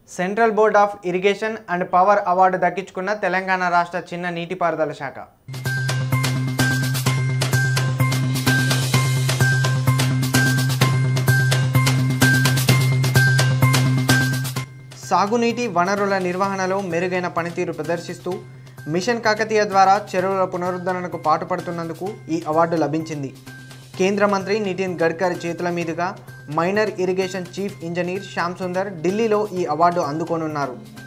central board of irrigation and power award Telangana తెలంగాణ రాష్ట్ర చిన్న నీటిపారుదల శాఖ సాగునీటి వనరుల నిర్వహణలో మెరుగైన పనితీరు ప్రదర్శిస్తూ మిషన్ కాకతీయ ద్వారా చెరువుల పునరుద్ధరణకు పాటుపడుతున్నందుకు ఈ అవార్డు లభించింది కేంద్ర మంత్రి నితిన్ గడ్కరీ చేతుల మీదుగా minor irrigation chief engineer Shyam Sundar ఢిల్లీలో ఈ అవార్డు అందుకోనున్నారు